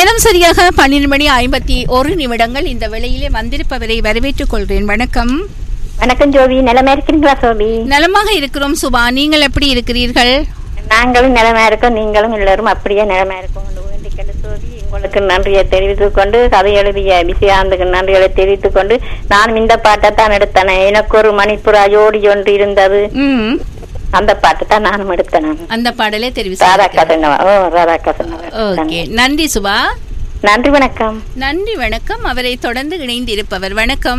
நேரம் சரியாக பன்னிரண்டு மணி ஐம்பத்தி ஒரு நிமிடங்கள் இந்த வேளையிலே வந்திருப்பவரை வரவேற்றுக் கொள்கிறேன் வணக்கம் வணக்கம் ஜோபி நிலமா இருக்கிறீங்களா சோபி நலமாக இருக்கிறோம் சுபா நீங்கள் எப்படி இருக்கிறீர்கள் நாங்களும் நிலமா இருக்கோம் நீங்களும் எல்லாரும் அப்படியே நிலமா இருக்கோம் வேண்டிக்கொண்டு சோபி உங்களுக்கு நன்றியை தெரிவித்துக் கொண்டு கதை எழுதிய விஜயாந்துக்கு நன்றிகளை தெரிவித்துக் கொண்டு நானும் இந்த பாட்டை தான் எடுத்தேன் எனக்கு ஒரு மணிப்புறா ஜோடி ஒன்று இருந்தது ம் அந்த பாட்டை தான் நானும் எடுத்தேன் நான் அந்த பாடலை தெரிவி ராதாக்கா சொன்னவா ஓ ராதாக்கா சொன்னவா ஓகே நன்றி சுபா நன்றி வணக்கம் நன்றி வணக்கம் அவரை தொடர்ந்து இணைந்து இருப்பவர் வணக்கம்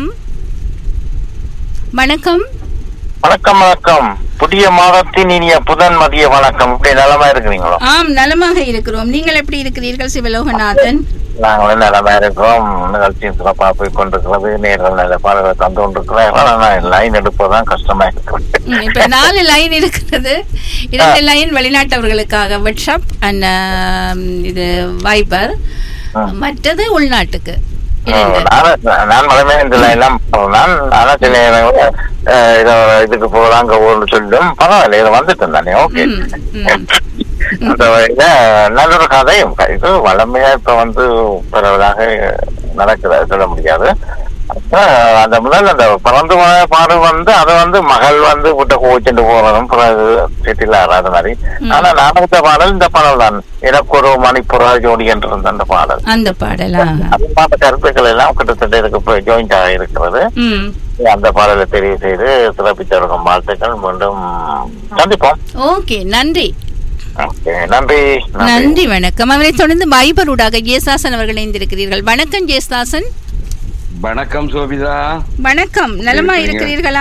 வணக்கம் வணக்கம் வணக்கம் புதிய மாதத்தின் இனிய புதன் மதிய வணக்கம் இப்படி நலமா இருக்கிறீங்களோ ஆம் நலமாக இருக்கிறோம் நீங்கள் எப்படி இருக்கிறீர்கள் சிவலோகநாதன் நாங்களும் நலமா இருக்கிறோம் நிகழ்ச்சியும் சிறப்பாக போய் கொண்டிருக்கிறது நேரில் நல்ல பாடல்களை தந்து கொண்டிருக்கிறார்கள் ஆனால் லைன் எடுப்பதுதான் கஷ்டமா இருக்கு ம், இப்ப நாலு லைன் இருக்கிறது இரண்டு லைன் வெளிநாட்டவர்களுக்காக வாட்ஸ்அப் அண்ட் இது வைபர் ஆ. மற்றது உள்நாட்டுக்கு ம், இரண்டு. நானும் நான் மலமே இந்த எல்லாம் நான் ஆனா சில நேரங்கள்ல, அஹ், இதோ இதுக்கு போகலாம் அங்க ஊர்னு சொல்லிடும் பரவாயில்ல இதை வந்துட்டு தானே ஓகே ம், ம். அந்த வகையில நல்ல ஒரு கதையும் இது வளமையா இப்ப வந்து பரவலாக நடக்குது சொல்ல முடியாது அப்ப அந்த முதல்ல அந்த பிறந்து போன பாடு வந்து அதை வந்து மகள் வந்து விட்ட கோச்சுட்டு போறதும் பிறகு செட்டில் ஆறாத மாதிரி ஆனா நாடகத்த பாடல் இந்த பாடல் தான் எனக்கு ஒரு மணிப்புறா ஜோடி என்று இருந்த அந்த பாடல் அந்த பாடலா அந்த பாட்ட கருத்துக்கள் எல்லாம் கிட்டத்தட்ட இதுக்கு ஜாயிண்ட் ஆக இருக்கிறது ம் அந்த பாடலை தெரிவு செய்து சிறப்பித்தவர்கள் வாழ்த்துக்கள் மீண்டும் சந்திப்போம் ஓகே நன்றி ஓகே நன்றி நன்றி வணக்கம் அவரை தொடர்ந்து வைபரூடாக ஜேசாசன் அவர்கள் இணைந்திருக்கிறீர்கள் வணக்கம் ஜேசாசன் வணக்கம் சோபிதா வணக்கம் நலமா இருக்கிறீங்க? இருக்கிறீர்களா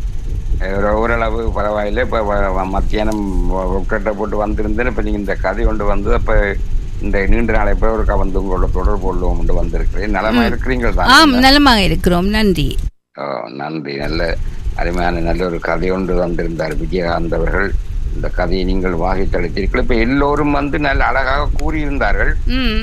ஒரு ஓரளவு பரவாயில்லை இப்போ மத்தியானம் உட்கட்டை போட்டு வந்திருந்தேன் இப்போ நீங்கள் இந்த கதை கொண்டு வந்து அப்போ இந்த நீண்ட நாளை இப்போ ஒருக்கா வந்து உங்களோட தொடர்பு கொள்வோம் கொண்டு வந்திருக்கிறேன் நலமா இருக்கிறீங்கள் ஆம் தான் நலமாக இருக்கிறோம் நன்றி ஓ, நன்றி நல்ல அருமையான நல்ல ஒரு கதை ஒன்று வந்திருந்தார் விஜயகாந்த் அவர்கள் இந்த கதையை நீங்கள் வாகித்தளித்தீர்கள் இப்போ எல்லோரும் வந்து நல்ல அழகாக கூறியிருந்தார்கள் ம்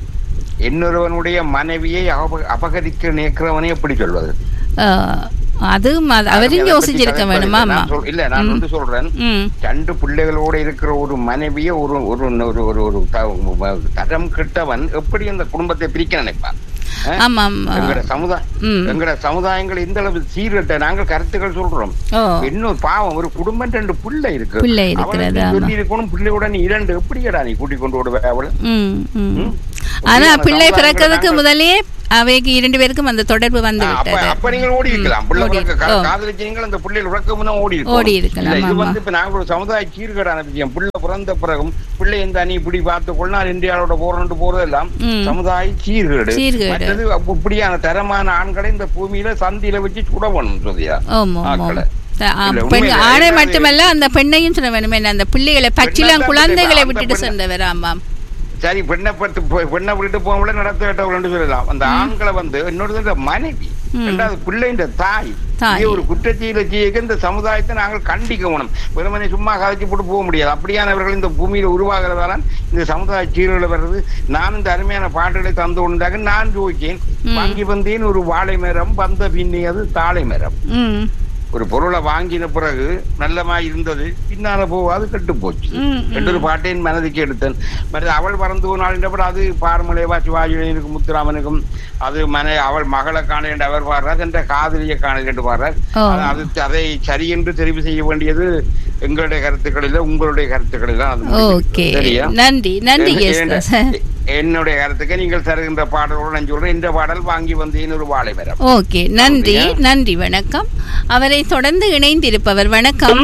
இன்னொருவனுடைய மனைவியை அப- அபகரிக்க நினைக்கிறவனை எப்படி சொல்வது ஆ, அதுவும் அது- அவரும் அதை யோசிச்சிருக்க பற்றி வேணுமா கதைப்பதில்லை. ஆமா நான் சொல்- இல்ல நான் வந்து சொல்றேன் ம் ரெண்டு பிள்ளைகளோட இருக்கிற ஒரு மனைவிய ஒரு ஒரு ஒரு ஒரு ஒரு த- தரம் கிட்டவன் எப்படி அந்த குடும்பத்தை பிரிக்க நினைப்பான் அஹ்? ஆமாம் ஆ. எங்கட சமுதாயம் ம் எங்கட சமுதாயங்கள் இந்த அளவு சீர்கட்ட நாங்கள் கருத்துக்கள் சொல்றோம் ஓ இன்னொரு பாவம் ஒரு குடும்பம் ரெண்டு பிள்ளை இருக்கு பிள்ளை இருக்கிறது, ஆமா. சொல்லி இருக்கணும் பிள்ளையோட நீ இரண்டு எப்படியடா நீ கூட்டி கொண்டு விடுவ அவளை ம் ம் ம். ஆனா அப்படியான பிள்ளை சமுதாயங்களை பிறக்கிறதுக்கு நாங்கள்- முதலே அவைக்கு இரண்டு பேருக்கும் அந்த தொடர்பு வந்து ஆ, அப்ப விட்டது அப்ப நீங்கள் ஓடி இருக்கலாம் பிள்ளை ஓடி உறக்க இருக்கு. ஓ. காதலிச்சீங்க அந்த பிள்ளைகள் உறக்கமுன்னா ஓடி இருக்கும் ஓடி இருக்கலாம், இல்ல, இது ஆமா. வந்து இப்ப நாங்க ஒரு சமுதாய சீர்கேடான விஷயம் பிள்ளை பிறந்த பிறகும் பிள்ளை இந்த அணி இப்படி பார்த்து கொள்ள நான் இந்தியாவோட போறேன்ட்டு போறதெல்லாம் ம். சமுதாய சீர்கேடு சீர்கேடு. மற்றது அப்ப இப்படியான தரமான ஆண்களை இந்த பூமியில சந்தியில வச்சு சுடவணும் சொல்லியா ஆமா ஆமா ஆக்களை. த- ஆ, இல்ல, பெண் உண்மையிலே ஆணை அதாவது- மட்டுமல்ல அந்த பெண்ணையும் சொல்ல வேணுமே அந்த பிள்ளைகளை பச்சிலாம் பெண்ணை குழந்தைகளை அந்த விட்டுட்டு பெண்ணை- சென்றவர் ஆமாம் சரி பெண்ணை பட்டு போய் பெண்ணை விட்டு போகல நடத்த விட்டவர்கள் சொல்லலாம் அந்த ஆண்களை வந்து இன்னொரு மனைவி ம். ரெண்டாவது பிள்ளைன்ற தாய் தாய். இதே ஒரு குற்றச்செயல செய்ய இந்த சமுதாயத்தை நாங்கள் கண்டிக்கணும் வெறுமனை சும்மா கதைச்சு போட்டு போக முடியாது அப்படியானவர்கள் இந்த பூமியில உருவாகிறதால இந்த சமுதாய சீரழிவு வர்றது நான் இந்த அருமையான பாட்டுகளை தந்து கொண்டாக நான் ஜோதிச்சேன் ம். வாங்கி வந்தேன் ஒரு வாழை மரம் வந்த பின்னே அது தாழை மரம் ம் ஒரு பொருளை வாங்கின பிறகு நல்லமா இருந்தது பின்னால போகாது கெட்டு போச்சு ம், ரெண்டு ஒரு பாட்டையின் மனதுக்கு எடுத்தேன் மற்ற அவள் பறந்து போனாள் என்றபடி அது பார்மலைவா சிவாஜியனுக்கும் முத்துராமனுக்கும் அது மனை அவள் மகளை காண என்று அவர் பாடுறார் என்ற காதலியை காண என்று பாடுறார் ஓ. அது- அது அதை சரி என்று தெரிவு செய்ய வேண்டியது எங்களுடைய கருத்துக்களில் உங்களுடைய கருத்துக்களில் தான் அது முடிவு. ஓகே சரியா நன்றி நன்றி என்ன- யேசுதாஸ் என்ன- என்னுடைய கருத்துக்கு நீங்கள் தருகின்ற பாடலோடு நான் சொல்றேன் இந்த பாடல் வாங்கி வந்தேன் ஒரு வாழை மரம் ஓகே நன்றி அப்படியா? நன்றி வணக்கம் அவரை தொடர்ந்து இணைந்திருப்பவர் வணக்கம்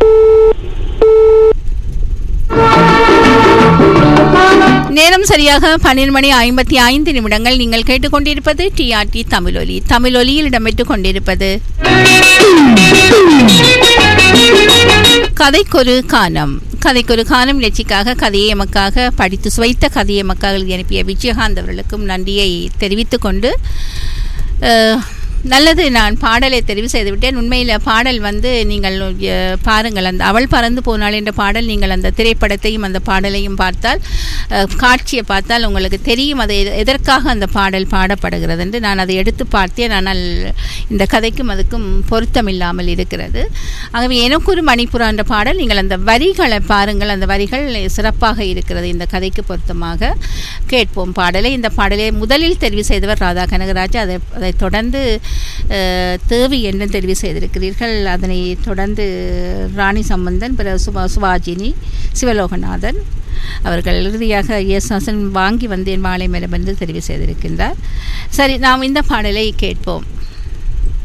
நேரம் சரியாக பன்னிரண்டு மணி ஐம்பத்தி ஐந்து நிமிடங்கள் நீங்கள் கேட்டுக்கொண்டிருப்பது டிஆர்டி தமிழொலி தமிழொலியில் இடம்பெற்றுக் கொண்டிருப்பது கதைக்கொரு கானம் கதைக்கொரு கானம் நிகழ்ச்சிக்காக கதையை எமக்காக படித்து சுவைத்த கதையை எமக்காக எழுதி அனுப்பிய விஜயகாந்த் அவர்களுக்கும் நன்றியை தெரிவித்துக் கொண்டு அஹ், நல்லது நான் பாடலை தெரிவு செய்து விட்டேன் உண்மையில் பாடல் வந்து நீங்கள் அஹ், பாருங்கள் அந்த அவள் பறந்து போனாள் என்ற பாடல் நீங்கள் அந்த திரைப்படத்தையும் அந்த பாடலையும் பார்த்தால் அஹ், காட்சியை பார்த்தால் உங்களுக்கு தெரியும் அது எத- எதற்காக அந்த பாடல் பாடப்படுகிறது என்று நான் அதை எடுத்து பார்த்தேன் ஆனால் இந்த கதைக்கும் அதுக்கும் பொருத்தமில்லாமல் இருக்கிறது ஆகவே எனக்கு ஒரு மணிப்புறா என்ற பாடல் நீங்கள் அந்த வரிகளை பாருங்கள் அந்த வரிகள் சிறப்பாக இருக்கிறது இந்த கதைக்கு பொருத்தமாக கேட்போம் பாடலை இந்த பாடலை முதலில் தெரிவு செய்தவர் ராதா கனகராஜ் அதை அதைத் தொடர்ந்து அஹ், தேவி என்று தெரிவு செய்திருக்கிறீர்கள் அதனை தொடர்ந்து ராணி சம்பந்தன் பிறகு சுபா சுபாஜினி சிவலோகநாதன் அவர்கள் இறுதியாக இயேசுவாசன் வாங்கி வந்தேன் மாலை மேலம் என்று தெரிவு செய்திருக்கின்றார் சரி நாம் இந்த பாடலை கேட்போம்